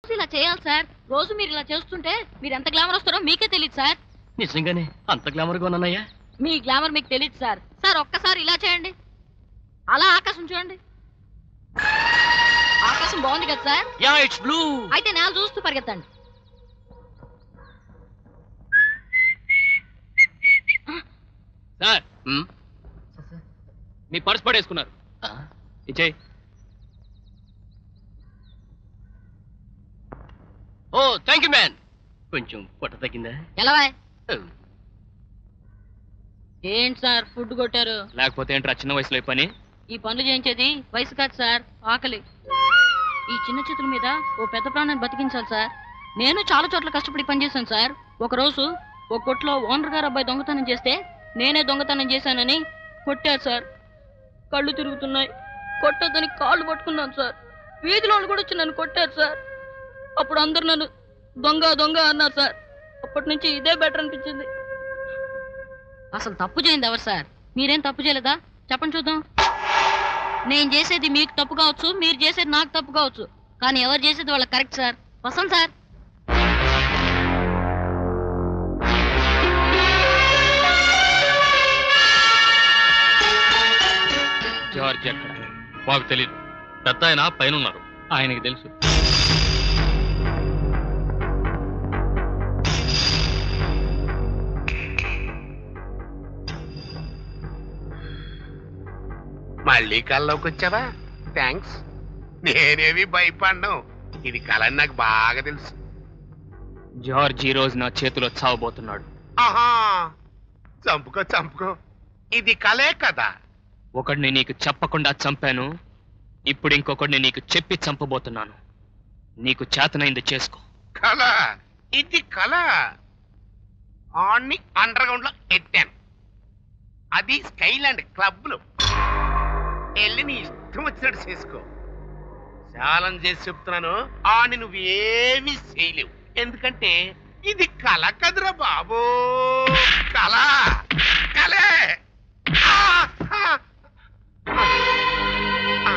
ఇలా చేయాలి సార్ రోజు మీరు ఇలా చేస్తుంటే మీరు ఎంత గ్లామర్ వస్తారో మీకే తెలియదు సార్ నిజంగానే అంత గ్లామర్గా ఉన్నానయ్యా మీ గ్లామర్ మీకు తెలియదు సార్ సార్ ఒక్కసారి ఇలా చేయండి అలా ఆకాశం చూడండి ఆకాశం బాగుంది కదా సార్ యా ఇట్స్ బ్లూ అయితే నేల చూస్తూ పరిగెత్తండి సార్ మీ పర్స్ పడేసుకున్నారు ఇచ్చేయి ఓ థ్యాంక్ యూ మ్యాన్ కొంచెం పొట్ట తగ్గిందా ఎలా ఏంటి సార్ ఫుడ్ కొట్టారు లేకపోతే ఏంట్రా చిన్న వయసులో ఈ పని ఈ పనులు చేయించేది వయసు కాదు సార్ ఆకలి ఈ చిన్న చేతుల మీద ఓ పెద్ద ప్రాణాన్ని బతికించాలి సార్ నేను చాలా చోట్ల కష్టపడి పనిచేశాను సార్ ఒక రోజు ఒక కొట్లో ఓనర్ గారు అబ్బాయి దొంగతనం చేస్తే నేనే దొంగతనం చేశానని కొట్టారు సార్ కళ్ళు తిరుగుతున్నాయి కొట్టొద్దని కాళ్ళు పట్టుకున్నాను సార్ వీధిలో వాళ్ళు కూడా వచ్చి నన్ను కొట్టారు సార్ అప్పుడు అందరు నన్ను దొంగ దొంగ అన్నారు సార్ అప్పటి నుంచి ఇదే బెటర్ అనిపించింది అసలు తప్పు చేయండి ఎవరు సార్ మీరేం తప్పు చేయలేదా చెప్పండి చూద్దాం నేను చేసేది మీకు తప్పు కావచ్చు మీరు చేసేది నాకు తప్పు కావచ్చు కానీ ఎవరు చేసేది వాళ్ళకి కరెక్ట్ సార్ వస్తాం సార్ జార్జ్ ఎక్కడ మాకు తెలియదు పెద్ద ఆయన పైన ఉన్నారు ఆయనకి తెలుసు మళ్ళీ కల్లోకి వచ్చావా థ్యాంక్స్ నేనేమి భయపడ్ను ఇది కళ అని నాకు బాగా తెలుసు జార్జ్ ఈ రోజు నా చేతిలో చావబోతున్నాడు ఆహా చంపుకో చంపుకో ఇది కలే కదా ఒకడిని నీకు చెప్పకుండా చంపాను ఇప్పుడు ఇంకొకడిని నీకు చెప్పి చంపబోతున్నాను నీకు చేతనైంది చేసుకో కళ ఇది కళ ఆన్ని అండర్ గ్రౌండ్ లో ఎత్తాను అది స్కైలాండ్ క్లబ్ లో వెళ్ళి నీ ఇష్టం వచ్చినట్టు చేసుకో ఛాలెంజ్ చేసి చెప్తున్నాను ఆని నువ్వేమీ చేయలేవు ఎందుకంటే ఇది కళ కదురా బాబు కళ కలే ఆ! ఆ! ఆ!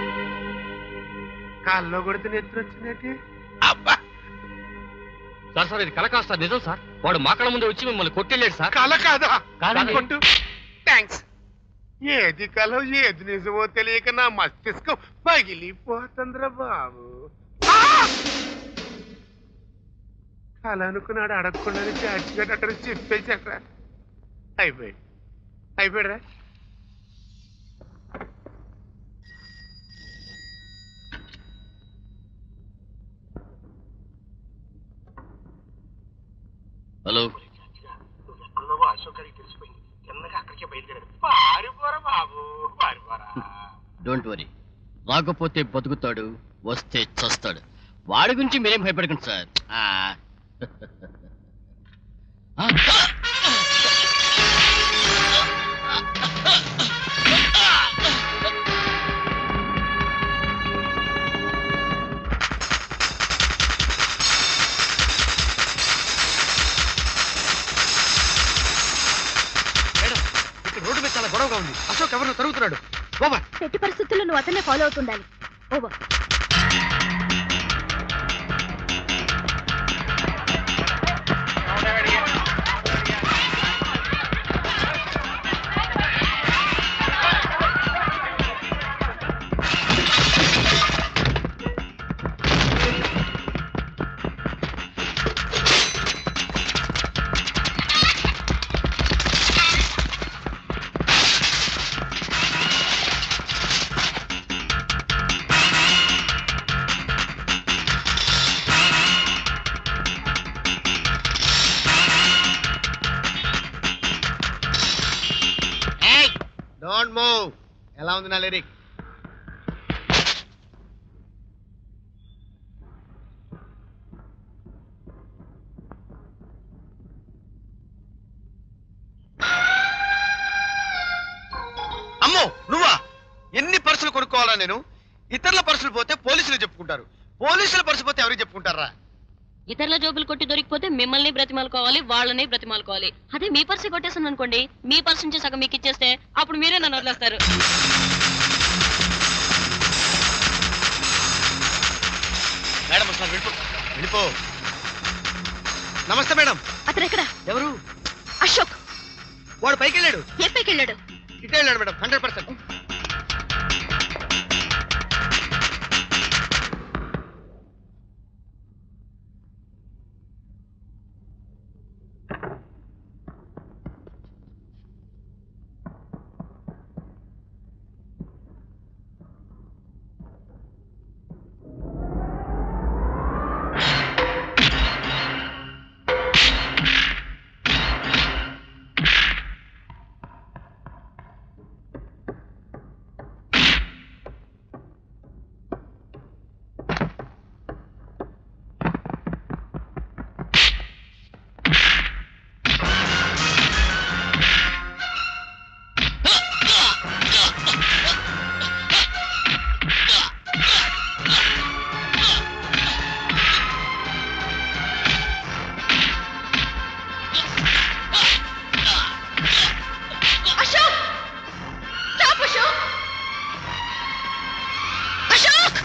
కాల్లో కొడితే నెత్తురు వచ్చినట్టు అబ్బా సార్ సార్ ఇది కల కాదు సార్ నిజం సార్ వాడు మా కళ్ళ ముందే వచ్చి మిమ్మల్ని కొట్టెళ్ళాడు సార్ కళ కాదా కాదండి. కొట్టు థ్యాంక్స్ ఏది కళ ఏది నిజమో తెలియక నా మస్తిష్కం పగిలిపోతుందిరా బాబు ఆ! కళ అనుకున్నాడు అడగకుండానే చాచిగట్టు చెప్పేశారా అయిపోయాడు అయిపోయాడురా హలో అశోక్ గారికి తెలిసిపోయింది చిన్నగా అక్కడికే బయలుదేరాడు పారిపోరా బాబు పారిపోరా డోంట్ వరీ రాకపోతే బతుకుతాడు వస్తే చస్తాడు వాడి గురించి మీరేం భయపడకండి సార్ ఆ. ఆ. మేడం ఇక్కడ రోడ్డు మీద చాలా గొడవగా ఉంది అశోక్ ఎవరినో తరుగుతున్నాడు ఓవర్ ఎట్టి పరిస్థితుల్లో నువ్వు అతన్నే ఫాలో అవుతుండాలి ఓవర్ డోంట్ మూవ్ ఎలా ఉంది నా లిరిక్ అమ్మో నువ్వా ఎన్ని పర్సులు కొనుక్కోవాలా నేను ఇతరుల పర్సులు పోతే పోలీసులు చెప్పుకుంటారు పోలీసుల పర్సు పోతే ఎవరికి చెప్పుకుంటారా ఇతరుల జోబులు కొట్టి దొరికిపోతే మిమ్మల్ని బ్రతిమాలుకోవాలి వాళ్ళని బ్రతిమాలుకోవాలి అదే మీ పర్సు కొట్టేసాను అనుకోండి మీ పర్సు నుంచి సగం మీకు ఇచ్చేస్తే అప్పుడు మీరే నన్ను వదిలేస్తారు మేడం వస్తున్నారు వెళ్ళిపో వెళ్ళిపో నమస్తే మేడం అతను ఎక్కడ ఎవరు అశోక్ వాడు పైకి వెళ్ళాడు ఏ పైకి వెళ్ళాడు ఇటే వెళ్ళాడు madam hundred percent Ashok stop Ashok Ashok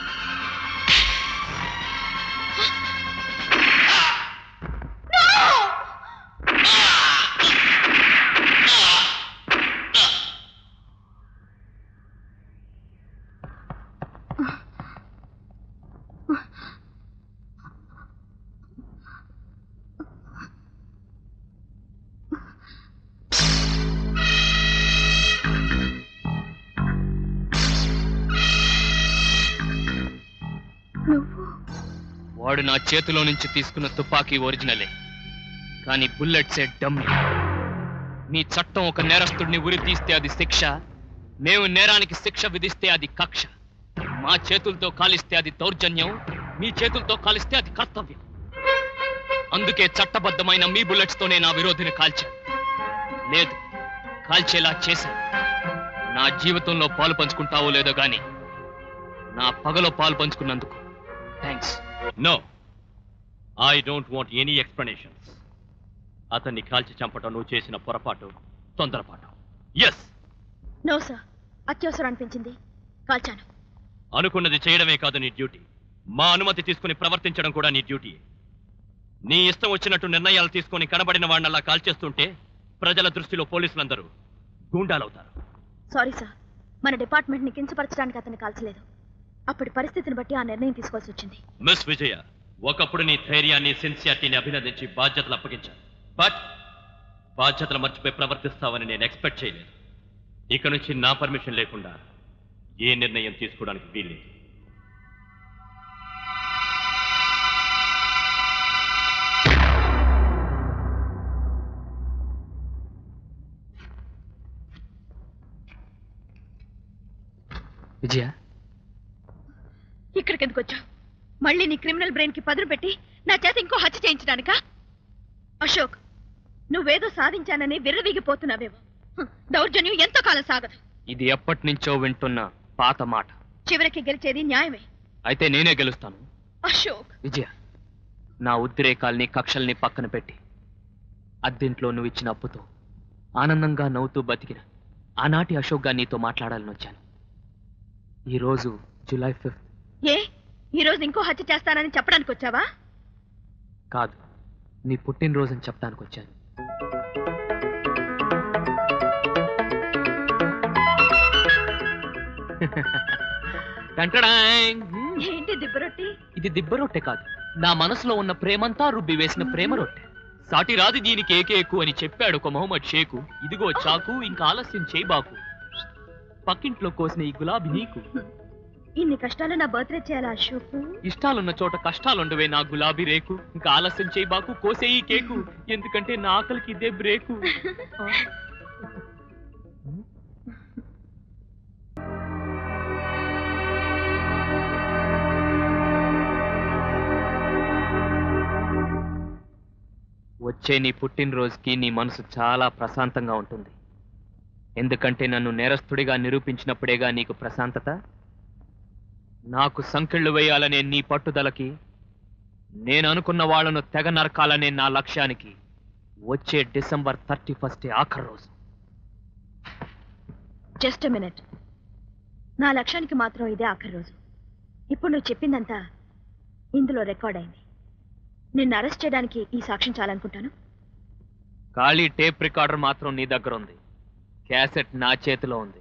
వాడు నా చేతిలో నుంచి తీసుకున్న తుపాకీ ఒరిజినలే కానీ బుల్లెట్సే డమ్మి మీ చట్టం ఒక నేరస్తుడిని ఉరి తీస్తే అది శిక్ష మేము నేరానికి శిక్ష విధిస్తే అది కక్ష మా చేతులతో కాలిస్తే అది దౌర్జన్యం మీ చేతులతో కాలిస్తే అది కర్తవ్యం అందుకే చట్టబద్ధమైన మీ బుల్లెట్స్ తోనే నా విరోధిని కాల్చాను లేదు కాల్చేలా చేశాను నా జీవితంలో పాలు పంచుకుంటావో లేదో గాని నా పగలో పాలు పంచుకున్నందుకు thanks no I don't want any explanations అతన్ని కాల్చి చంపటం నువ్వు చేసిన పొరపాటు తొందరపాటు ఎస్ నో సార్ అత్యవసరం అనిపించింది కాల్చాను అనుకున్నది చేయడమే కాదు నీ డ్యూటీ మా అనుమతి తీసుకుని ప్రవర్తించడం కూడా నీ డ్యూటీ నీ ఇష్టం వచ్చినట్టు నిర్ణయాలు తీసుకొని కనబడిన వాడినల్లా కాల్చేస్తుంటే ప్రజల దృష్టిలో పోలీసులందరూ గూండాలవుతారు సారీ సార్ మన డిపార్ట్మెంట్ ని కించపరచడానికి అతను కాల్చలేదు అప్పటి పరిస్థితిని బట్టి ఆ నిర్ణయం తీసుకోవాల్సి వచ్చింది మిస్ విజయ ఒకప్పుడు నీ ధైర్యాన్ని సిన్సియారిటీని అభినందించి బాధ్యతలు అప్పగించాను బట్ బాధ్యతలు మర్చిపోయి ప్రవర్తిస్తావని నేను ఎక్స్పెక్ట్ చేయలేదు ఇక నుంచి నా పర్మిషన్ లేకుండా ఏ నిర్ణయం తీసుకోవడానికి వీల్లేదు విజయ ఇక్కడికి ఎందుకు వచ్చావు మళ్ళీ నీ క్రిమినల్ బ్రెయిన్ కి పదును పెట్టి నా చేత ఇంకో హత్య చేయించడానికా అశోక్ నువ్వేదో సాధించానని విర్రవీగిపోతున్నావేమో హ్మ్, దౌర్జన్యం ఎంతో కాలం సాగదు ఇది ఎప్పటి నుంచో వింటున్న పాత మాట చివరికి గెలిచేది న్యాయమే అయితే నేనే గెలుస్తాను అశోక్ విజయ నా ఉద్రేకాల్ని కక్షల్ని పక్కన పెట్టి అద్దెంట్లో నువ్వు ఇచ్చిన అప్పుతో ఆనందంగా నవ్వుతూ బతికిన ఆనాటి అశోక్గా నీతో మాట్లాడాలని వచ్చాను ఈరోజు జూలై ఫిఫ్త్ ఏ ఈ రోజు ఇంకో హత్య చేస్తానని చెప్పడానికి వచ్చావా కాదు నీ పుట్టినరోజని చెప్పడానికి వచ్చాను టంటడాంగ్. హ్మ్. ఏంటి దిబ్బరొట్టి ఇది దిబ్బ రొట్టె కాదు నా మనసులో ఉన్న ప్రేమంతా రుబ్బి వేసిన ప్రేమ రొట్టె సాటి రాది దీనికి ఏకేకు అని చెప్పాడు ఒక మొహమ్మద్ షేకు ఇదిగో చాకు ఇంకా ఆలస్యం చేయబాకు పక్కింట్లో కోసిన ఈ గులాబీ నీకు ఇన్ని కష్టాలు నా బర్త్డే చేయాలా అశోక్ ఇష్టాలున్న చోట కష్టాలుండవే నా గులాబీ రేకు ఇంకా ఆలస్యం చేయబాకు కోసే ఈ కేకు ఎందుకంటే నా ఆకలికి ఇదే బ్రేకు వచ్చే నీ పుట్టినరోజుకి నీ మనసు చాలా ప్రశాంతంగా ఉంటుంది ఎందుకంటే నన్ను నేరస్తుడిగా నిరూపించినప్పుడేగా నీకు ప్రశాంతత నాకు సంకెళ్ళు వేయాలనే నీ పట్టుదలకి నేను అనుకున్న వాళ్ళను తెగ నరకాలనే నా లక్ష్యానికి వచ్చే డిసెంబర్ థర్టీ ఫస్ట్ ఆఖరి రోజు జస్ట్ మినిట్ నా లక్ష్యానికి మాత్రం ఇదే ఆఖరి రోజు ఇప్పుడు నువ్వు చెప్పిందంతా ఇందులో రికార్డ్ అయింది నిన్ను అరెస్ట్ చేయడానికి ఈ సాక్ష్యం చాలనుకుంటాను ఖాళీ టేప్ రికార్డర్ మాత్రం నీ దగ్గర ఉంది క్యాసెట్ నా చేతిలో ఉంది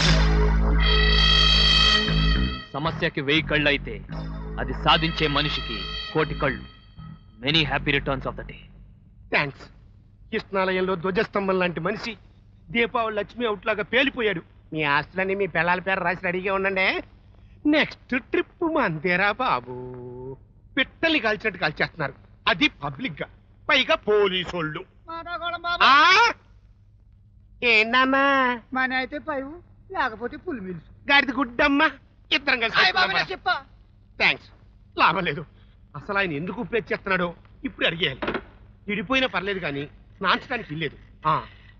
సమస్యకి వెయ్యి కళ్ళు అయితే అది సాధించే మనిషికి కోటి కళ్ళు many happy returns of the day thanks కృష్ణాలయంలో ధ్వజస్తంభం లాంటి మనిషి దీపావళి లక్ష్మి అవుట్లాగా పేలిపోయాడు మీ ఆస్తులన్నీ మీ పిల్లల పేరు రాసి రెడీగా ఉండండి నెక్స్ట్ ట్రిప్ మందేరా బాబు పిట్టల్ని కాల్చినట్టు కాల్చేస్తున్నారు అది పబ్లిక్ గా పైగా పోలీసోళ్ళు ఆ? ఏంటమ్మా మన అయితే పైవు లేకపోతే పులి మిల్స్ గాడిది గుడ్డమ్మా ఇద్దరం కలిసి థ్యాంక్స్ లాభం లేదు అసలు ఆయన ఎందుకు ఉపయోగించేస్తున్నాడో ఇప్పుడు అడిగేయాలి విడిపోయినా పర్లేదు కానీ స్నాంచడానికి ఇల్లేదు ఆ.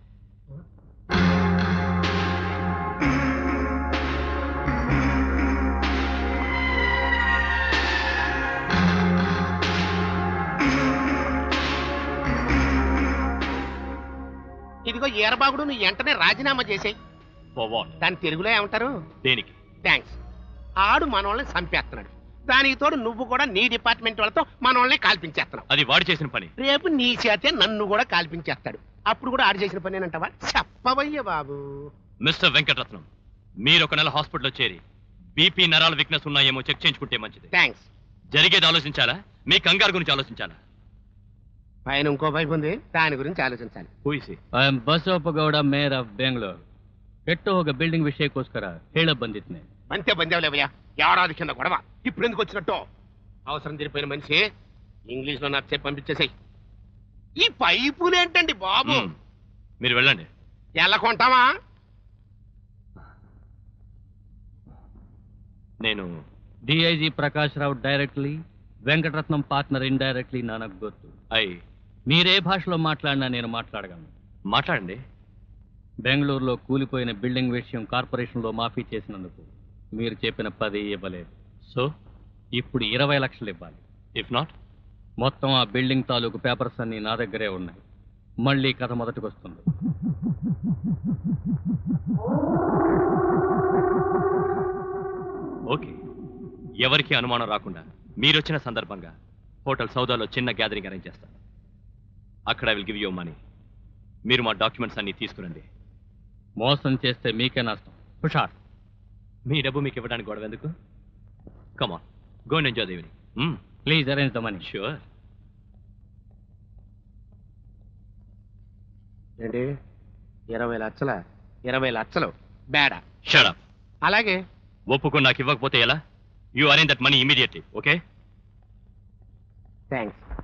ఇదిగో ఈరబాగుడు నువ్వు వెంటనే రాజీనామా చేసేయి For what? దాని తెలుగులో ఏమంటారు దేనికి థ్యాంక్స్ ఆడు మనోళ్ళని చంపేస్తున్నాడు దానికి తోడు నువ్వు కూడా నీ డిపార్ట్మెంట్ వాళ్ళతో మనోళ్ళని కాల్పించేస్తున్నావు అది వాడు చేసిన పని రేపు నీ చేతే నన్ను కూడా కాల్పించేస్తాడు అప్పుడు కూడా ఆడు చేసిన పని అంటావా చెప్పవయ్య బాబు మిస్టర్ వెంకటరత్నం మీరు ఒక నెల హాస్పిటల్లో చేరి బీపీ నరాల వీక్నెస్ ఉన్నాయేమో చెక్ చేయించుకుంటే మంచిది థ్యాంక్స్ జరిగేది ఆలోచించాలా మీ కంగారు గురించి ఆలోచించాలా పైన ఇంకో వైపు ఉంది దాని గురించి ఆలోచించాలి ఊసి I am Basavappa Gowda mayor of Bengaluru ಕೆಟ್ಟು ಹೋಗ ಬಿಲ್ಡಿಂಗ್ ವಿಷಯಕ್ಕೋಸ್ಕರ ಹೇಳ ಬಂದಿದ್ನೆ అంతే బందేవులేవయ్యా ఏడాది కింద గొడవ ఇప్పుడు ఎందుకు వచ్చినట్టు అవసరం తీరిపోయిన మనిషి ఇంగ్లీష్ లో నాకు చెప్పి పంపించేసాయి ఈ పైపులు ఏంటండి బాబు మ్మ్. మీరు వెళ్ళండి ఎలా కొంటావా నేను DIG Prakash Rao directly Venkataratnam partner indirectly నాకు గుర్తు ఐ మీరే భాషలో మాట్లాడినా నేను మాట్లాడగలను మాట్లాడండి బెంగళూరులో కూలిపోయిన బిల్డింగ్ విషయం కార్పొరేషన్లో మాఫీ చేసినందుకు మీరు చెప్పిన పది ఇవ్వలేదు సో ఇప్పుడు ఇరవై లక్షలు ఇవ్వాలి ఇఫ్ నాట్ మొత్తం ఆ బిల్డింగ్ తాలూకు పేపర్స్ అన్ని నా దగ్గరే ఉన్నాయి మళ్ళీ కథ మొదటికి వస్తుంది ఓకే ఎవరికి అనుమానం రాకుండా మీరొచ్చిన సందర్భంగా హోటల్ సౌదాలో చిన్న గ్యాదరింగ్ అరేంజ్ చేస్తాను అక్కడ విల్ గివ్ యూ మనీ మీరు మా డాక్యుమెంట్స్ అన్ని తీసుకురండి మోసం చేస్తే మీకే నష్టం హుషార్ మీ డబ్బు మీకు ఇవ్వడానికి గొడవ ఎందుకు కమాన్ గో అండ్ ఎంజాయ్ దేవిని please arrange the money sure ఏంటి ఇరవై లక్షల ఇరవై లక్షలు బేడా షడప్ అలాగే ఒప్పుకొని నాకు ఇవ్వకపోతే ఎలా you arrange that money immediately okay thanks